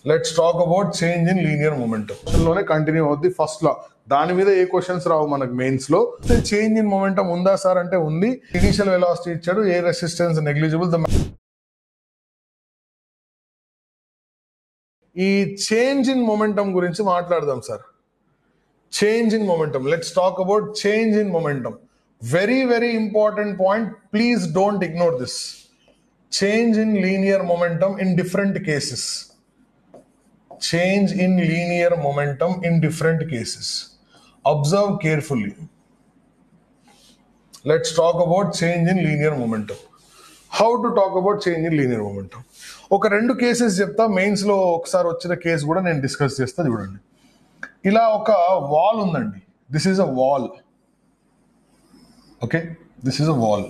Let's talk about change in linear momentum లోనే continue అవుద్ది first లా దాని మీద ఏ క్వశ్చన్స్ రావు మనకు మెయిన్స్ లో చేంజ్ ఇన్ మొమెంటం ఉందా సార్ అంటే ఉంది ఇనిషియల్ వెలాసిటీ ఇచ్చాడు ఏ రెసిస్టెన్స్ నెగ్లిజిబుల్ ద ఈ చేంజ్ ఇన్ మొమెంటం గురించి మాట్లాడదాం sir change in momentum let's talk about change in momentum very very important point please don't ignore this change in linear momentum in different cases change in linear momentum in different cases. Observe carefully. Let's talk about change in linear momentum. How to talk about change in linear momentum? ఒక రెండు cases చెప్తా mains లో ఒకసారి వచ్చిన case కూడా నేను discuss చేస్తా చూడండి ఇలా ఒక వాల్ ఉందండి this is a wall okay this is a wall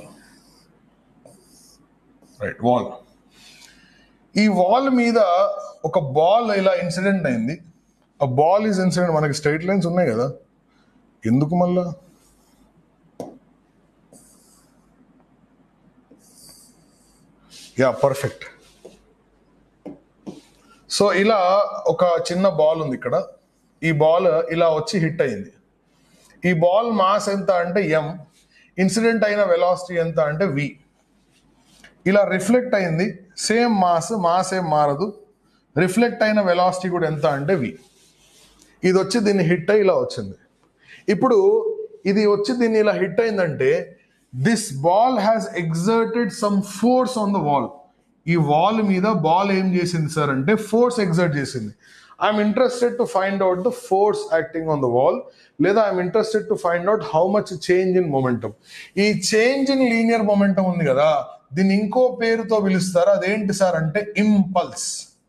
right wall ఈ వాల్ మీద ఒక బాల్ ఇలా ఇన్సిడెంట్ అయింది ఆ బాల్ ఈజ్ ఇన్సిడెంట్ మనకి స్ట్రైట్ లైన్స్ ఉన్నాయి కదా ఎందుకు మళ్ళా యా పర్ఫెక్ట్ సో ఇలా ఒక చిన్న బాల్ ఉంది ఇక్కడ ఈ బాల్ ఇలా వచ్చి హిట్ అయింది ఈ బాల్ మాస్ ఎంత అంటే ఎం ఇన్సిడెంట్ అయిన వెలాసిటీ ఎంత అంటే వి ఇలా రిఫ్లెక్ట్ అయింది సేమ్ మాస్ మాస్ ఏం మారదు రిఫ్లెక్ట్ అయిన వెలాసిటీ కూడా ఎంత అంటే వి ఇది వచ్చి దీన్ని హిట్ అయ్యి ఇలా వచ్చింది ఇప్పుడు ఇది వచ్చి దీన్ని ఇలా హిట్ అయిందంటే this ball has exerted some force on the wall ఈ వాల్ మీద బాల్ ఏం చేసింది సార్ అంటే ఫోర్స్ ఎగ్జర్ట్ చేసింది I'm interested to find out the force acting on the wall లేదా I'm interested to find out how much change in momentum ఈ change in linear momentum ఉంది కదా దీన్ని ఇంకో పేరుతో పిలుస్తారు అదేంటి సార్ అంటే impulse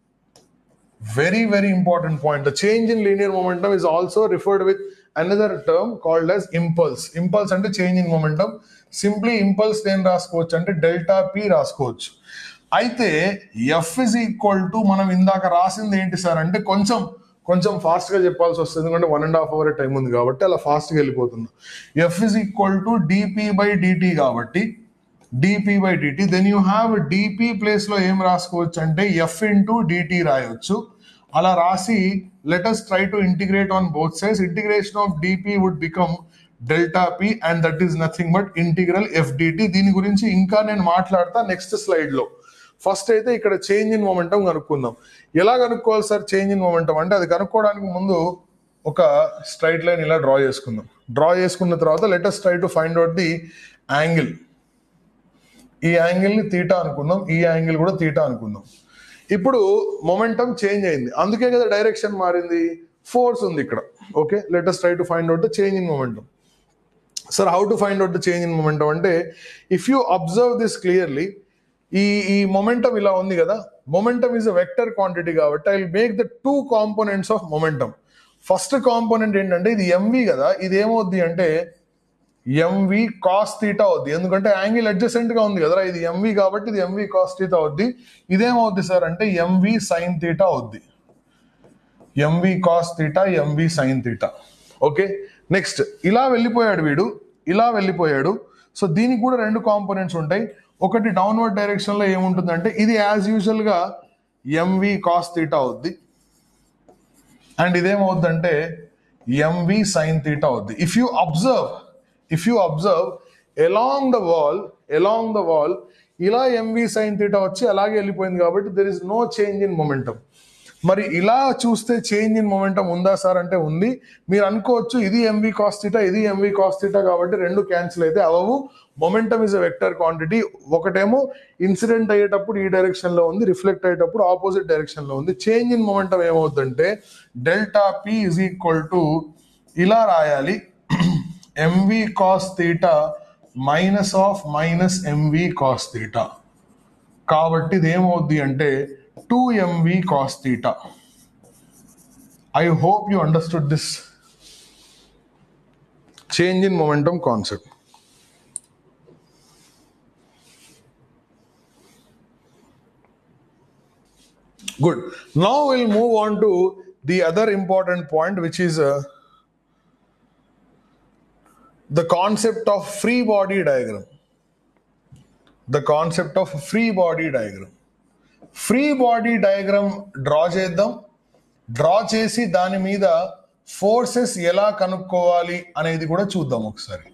very very important point the change in linear momentum is also referred with another term called as impulse impulse అంటే change in momentum simply impulse నేను రాసుకోవచ్చు అంటే డెల్టా పి రాసుకోవచ్చు అయితే ఎఫ్ ఇస్ ఈక్వల్ టు మనం ఇందాక రాసింది ఏంటి సార్ అంటే కొంచెం కొంచెం ఫాస్ట్ గా చెప్పాల్సి వస్తుంది ఎందుకంటే one and half hour time ఉంది కాబట్టి అలా ఫాస్ట్ గా వెళ్ళిపోతున్నా F is equal to dp by dt కాబట్టి dp by dt then you have dp place లో ఏం రాసుకోవచ్చు అంటే ఎఫ్ ఇంటూ డిటి రాయొచ్చు అలా రాసి let us try to integrate on both sides integration of dp would become delta p and that is nothing but integral F dt దీని గురించి ఇంకా నేను మాట్లాడతా నెక్స్ట్ స్లైడ్ లో ఫస్ట్ అయితే ఇక్కడ చేంజ్ ఇన్ మొమెంటం కనుక్కుందాం ఎలా కనుక్కోవాలి సార్ చేంజ్ ఇన్ మొమెంటం అంటే అది కనుక్కోవడానికి ముందు ఒక స్ట్రైట్ లైన్ ఇలా డ్రా చేసుకుందాం డ్రా చేసుకున్న తర్వాత let us try to find out the angle ఈ యాంగిల్ ని తీటా అనుకుందాం ఈ యాంగిల్ కూడా తీటా అనుకుందాం ఇప్పుడు మొమెంటం చేంజ్ అయింది అందుకే కదా డైరెక్షన్ మారింది ఫోర్స్ ఉంది ఇక్కడ okay let us try to find out the change in momentum sir how to find out the change in momentum అంటే if you observe this clearly ఈ ఈ మొమెంటం ఇలా ఉంది కదా momentum is a vector quantity కాబట్టి I will make the two components of momentum first component ఏంటంటే ఇది MV కదా ఇది ఏమవుద్ది అంటే ఎంవి కాస్ తీటా అవుద్ది ఎందుకంటే యాంగిల్ అడ్జసెంట్ గా ఉంది కదా ఇది ఎంవి కాబట్టి ఇది ఎంవి కాస్ తీటా అవుద్ది ఇదేమవుద్ది సార్ అంటే ఎంవి సైన్ తీటా అవుద్ది mv cos theta mv sine theta okay next ఇలా వెళ్ళిపోయాడు వీడు ఇలా వెళ్ళిపోయాడు సో దీనికి కూడా రెండు కాంపోనెంట్స్ ఉంటాయి ఒకటి డౌన్వర్డ్ డైరెక్షన్ లో ఏముంటుందంటే ఇది యాజ్ యూజువల్ గా ఎంవి కాస్ తీటా అవుద్ది అండ్ ఇదేమవుద్దంటే ఎంవి సైన్ తీటా అవుద్ది if you observe if you observe along the wall along the wall ఇలా ఎంవి సైన్ తీటా వచ్చి అలాగే వెళ్ళిపోయింది కాబట్టి there is no change in momentum మరి ఇలా చూస్తే చేంజ్ ఇన్ మొమెంటం ఉందా సార్ అంటే ఉంది మీరు అనుకోవచ్చు ఇది ఎంవి కాస్టిటా ఇది ఎంవి కాస్టిటా కాబట్టి రెండు క్యాన్సిల్ అయితే అవవు momentum is a vector quantity ఒకటేమో ఇన్సిడెంట్ అయ్యేటప్పుడు ఈ డైరెక్షన్ లో ఉంది రిఫ్లెక్ట్ అయ్యేటప్పుడు ఆపోజిట్ డైరెక్షన్ లో ఉంది చేంజ్ ఇన్ మొమెంటం ఏమవుతుందంటే delta p is equal to ఇలా రాయాలి mv cos theta minus of minus mv cos theta కాబట్టి ఇది ఏమవుద్ది అంటే two mv cos theta I hope you understood this change in momentum concept good now we'll move on to the other important point which is uh, the concept of free body diagram the concept of free body diagram free body diagram draw చేద్దాం draw చేసి దాని మీద forces ఎలా కనుక్కోవాలి అనేది కూడా చూద్దాం ఒకసారి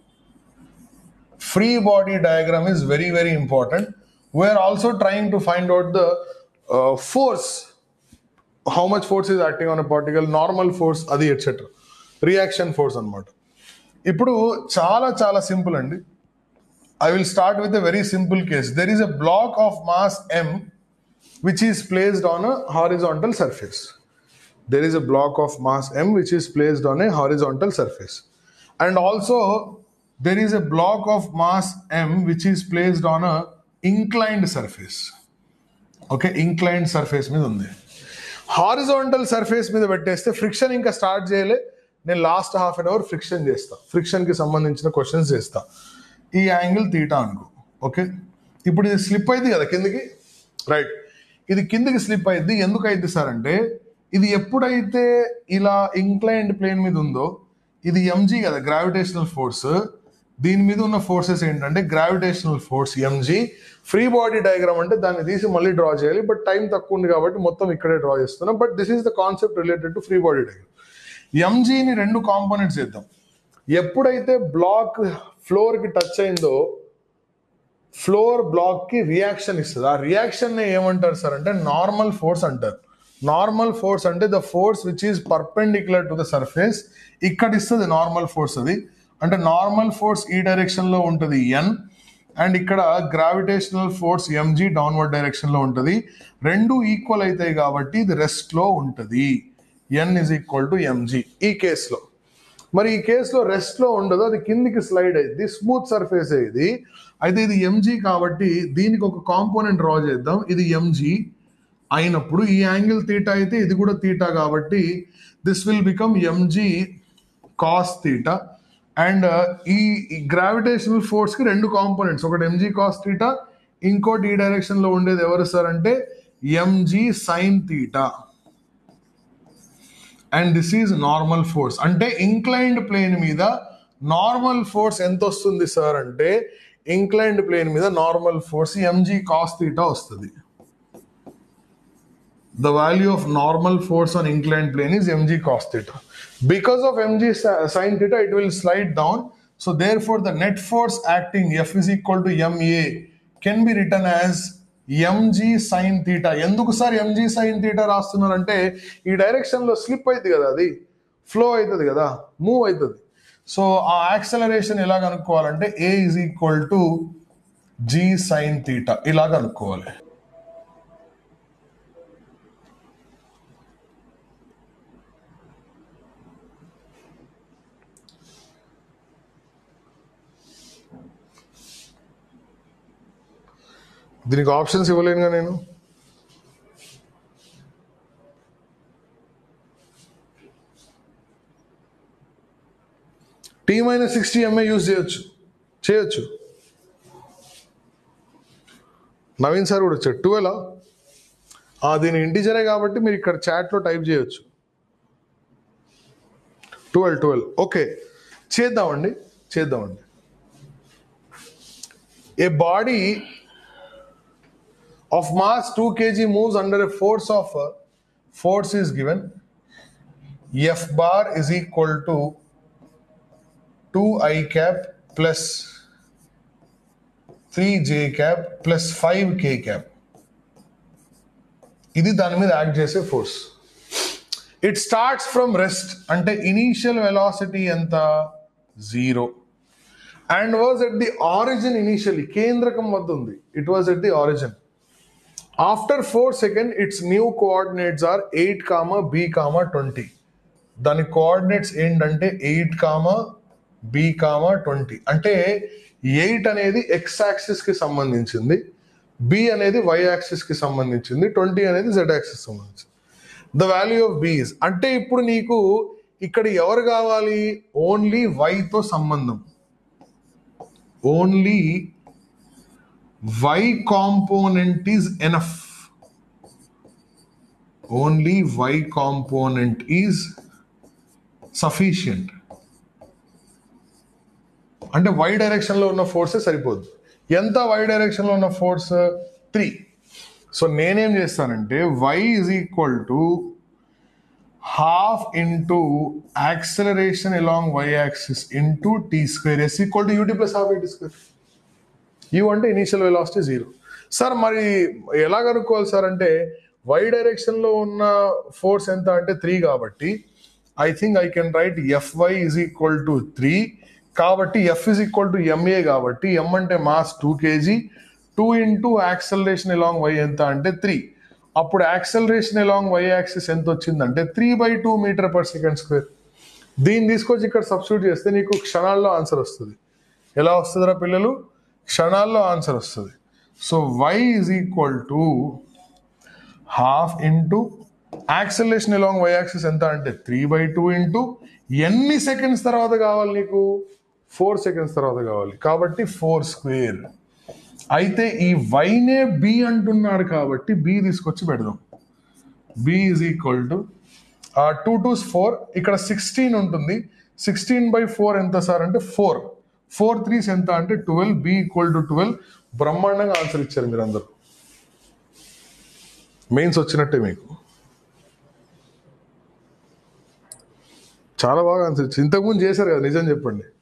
free body diagram is very very important we are also trying to find out the uh, force how much force is acting on a particle normal force అది ఎట్సెట్రా రియాక్షన్ ఫోర్స్ అన్నమాట ఇప్పుడు చాలా చాలా సింపుల్ అండి I will start with a very simple case there is a block of mass M which is placed on a horizontal surface there is a block of mass m which is placed on a horizontal surface and also there is a block of mass m which is placed on a inclined surface okay inclined surface మీద ఉంది horizontal surface మీద పెట్టేస్తే friction ఇంకా start చేయలే నేను last half an hour friction చేస్తా friction కి సంబంధించిన క్వశ్చన్స్ చేస్తా ఈ యాంగిల్ తీటా అనుకో ఓకే ఇప్పుడు ఇది స్లిప్ అయింది కదా కిందికి రైట్ ఇది కిందికి స్లిప్ అయింది ఎందుకు అయింది సార్ అంటే ఇది ఎప్పుడైతే ఇలా ఇంక్లైన్డ్ ప్లేన్ మీద ఉందో ఇది ఎంజీ కదా గ్రావిటేషనల్ ఫోర్స్ దీని మీద ఉన్న ఫోర్సెస్ ఏంటంటే gravitational force mg free body diagram అంటే దాన్ని తీసి మళ్ళీ డ్రా చేయాలి బట్ టైం తక్కువ ఉంది కాబట్టి మొత్తం ఇక్కడే డ్రా చేస్తున్నాం but this is the concept related to free body diagram ఎంజీని రెండు కాంపోనెంట్స్ చేద్దాం ఎప్పుడైతే బ్లాక్ ఫ్లోర్ కి టచ్ అయిందో ఫ్లోర్ బ్లాక్ కి రియాక్షన్ ఇస్తుంది ఆ రియాక్షన్ ఏమంటారు సార్ అంటే నార్మల్ ఫోర్స్ అంటారు నార్మల్ ఫోర్స్ అంటే the force which is perpendicular to the surface ఇక్కడ ఇస్తుంది నార్మల్ ఫోర్స్ అది అంటే నార్మల్ ఫోర్స్ ఈ డైరెక్షన్ లో ఉంటుంది ఎన్ అండ్ ఇక్కడ gravitational force mg downward direction లో ఉంటుంది రెండు ఈక్వల్ అవుతాయి కాబట్టి ఇది రెస్ట్ లో ఉంటుంది N is equal to mg ఈ కేసులో మరి ఈ కేసులో రెస్ట్ లో ఉండదు అది కిందికి స్లైడ్ అయింది స్మూత్ సర్ఫేస్ ఇది అయితే ఇది ఎంజీ కాబట్టి దీనికి ఒక కాంపోనెంట్ డ్రా చేద్దాం ఇది ఎంజీ అయినప్పుడు ఈ యాంగిల్ తీటా అయితే ఇది కూడా తీటా కాబట్టి this will become mg cos theta and ఈ గ్రావిటేషనల్ ఫోర్స్ కి రెండు కాంపోనెంట్స్ ఒకటి ఎంజీ కాస్ తీటా ఇంకోటి ఈ డైరెక్షన్ లో ఉండేది ఎవరు సార్ అంటే mg sine theta and this is normal force అంటే ఇంక్లైన్డ్ ప్లేన్ మీద నార్మల్ ఫోర్స్ ఎంత వస్తుంది సార్ అంటే ఇంక్లైన్డ్ ప్లేన్ మీద normal force mg cos theta వస్తుంది the value of normal force on inclined plane is mg cos theta. Because of mg si- sin theta, it will slide down. So therefore, the net force acting F is equal to ma can be written as mg sin theta. ఎందుకు sir mg sin theta రాస్తున్నారంటే ఈ direction లో slip అవుతుంది కదా అది flow అవుతుంది కదా move అవుతుంది సో ఆ యాక్సలరేషన్ ఎలా కనుక్కోవాలంటే a is equal to g sine theta ఇలా కనుక్కోవాలి దీనికి ఆప్షన్స్ ఇవ్వలేనుగా నేను T minus sixty ma use చేయొచ్చు చేయొచ్చు నవీన్ సార్ కూడా వచ్చాడు ట్వెల్వ్ దీని ఇంటిజరే కాబట్టి మీరు ఇక్కడ చాట్లో టైప్ చేయొచ్చు ట్వెల్వ్ ట్వెల్వ్ ఓకే చేద్దామండి చేద్దామండి a body of mass 2 kg moves under a force of uh, force is given f bar is equal to 2 i cap plus 3 j cap plus 5 k cap ఇది దాని మీద act చేసే force it starts from rest అంటే initial velocity ఎంత zero and was at the origin initially కేంద్రకం వద్ద ఉంది it was at the origin after four second its new coordinates are eight comma b comma twenty దాని coordinates ఏంటంటే eight comma b comma twenty అంటే eight అనేది x axis కి సంబంధించింది B అనేది వై యాక్సిస్ కి సంబంధించింది ట్వంటీ అనేది జెడ్ యాక్సిస్ సంబంధించింది ద వాల్యూ ఆఫ్ బీస్ అంటే ఇప్పుడు నీకు ఇక్కడ ఎవరు కావాలి ఓన్లీ వైతో సంబంధం only y component is enough only y component is sufficient అంటే వై డైరెక్షన్ లో ఉన్న ఫోర్స్ సరిపోదు ఎంత వై డైరెక్షన్ లో ఉన్న ఫోర్స్ త్రీ సో నేనేం చేస్తానంటే y is equal to half into acceleration along y axis into t square s equal to ut plus half at square u అంటే ఇనీషియల్ వెలాసిటీ జీరో సార్ మరి ఎలా కనుక్కోవాలి sir అంటే why డైరెక్షన్లో ఉన్న force ఎంత అంటే త్రీ కాబట్టి I think I can write Fy is equal to three కాబట్టి F is equal to ma కాబట్టి ఎం అంటే mass two kg two into acceleration along y ఎంత అంటే త్రీ అప్పుడు యాక్సలరేషన్ అలాంగ్ వై యాక్సిస్ ఎంత వచ్చిందంటే three by two metre per second square దీన్ని తీసుకొచ్చి ఇక్కడ సబ్స్టిట్యూట్ చేస్తే నీకు క్షణాల్లో ఆన్సర్ వస్తుంది ఎలా వస్తుందిరా పిల్లలు క్షణాల్లో ఆన్సర్ వస్తుంది so y is equal to half into acceleration along y axis ఎంత అంటే త్రీ బై టూ ఇంటూ ఎన్ని సెకండ్స్ తర్వాత కావాలి నీకు ఫోర్ సెకండ్స్ తర్వాత కావాలి కాబట్టి ఫోర్ స్క్వేర్ అయితే ఈ వైనే బి అంటున్నాడు కాబట్టి బి తీసుకొచ్చి పెడదాం b is equal to two two four ఇక్కడ సిక్స్టీన్ ఉంటుంది సిక్స్టీన్ బై ఫోర్ ఎంత సార్ అంటే ఫోర్ ఫోర్ త్రీస్ ఎంత అంటే twelve b equal to twelve బ్రహ్మాండంగా ఆన్సర్ ఇచ్చారు మీరు అందరు మెయిన్స్ వచ్చినట్టే మీకు చాలా బాగా ఆన్సర్ ఇచ్చారు ఇంతకుముందు చేశారు కదా నిజం చెప్పండి